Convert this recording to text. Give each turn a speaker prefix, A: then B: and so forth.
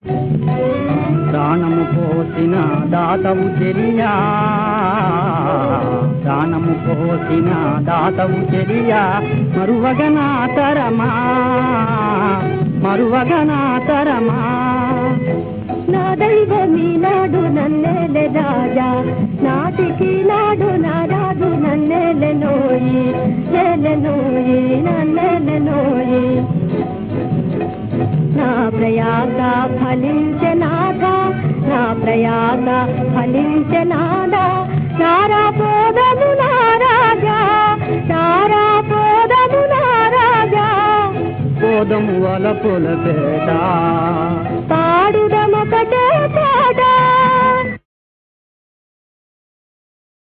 A: ప్రాణము పోసిన దాతవు చెరియా ప్రాణము పోసిన దాతవు చెరియా మరువగనా తరమా మరువగనా తరమా
B: నా దైవమీ నాడు నన్నేలే రాజా నాటికి నాడు నా రాజు నన్నేలే నోయి నేలే నోయి నన్నేలే నోయి నా ప్రయాగ ఫలించనాగా నా ప్రయాగ ఫలించనాదా నారా పోదము నారాజా నారా పోదము నారాజా
A: పోదము వలపుల పేట
B: పాడుదమొకటే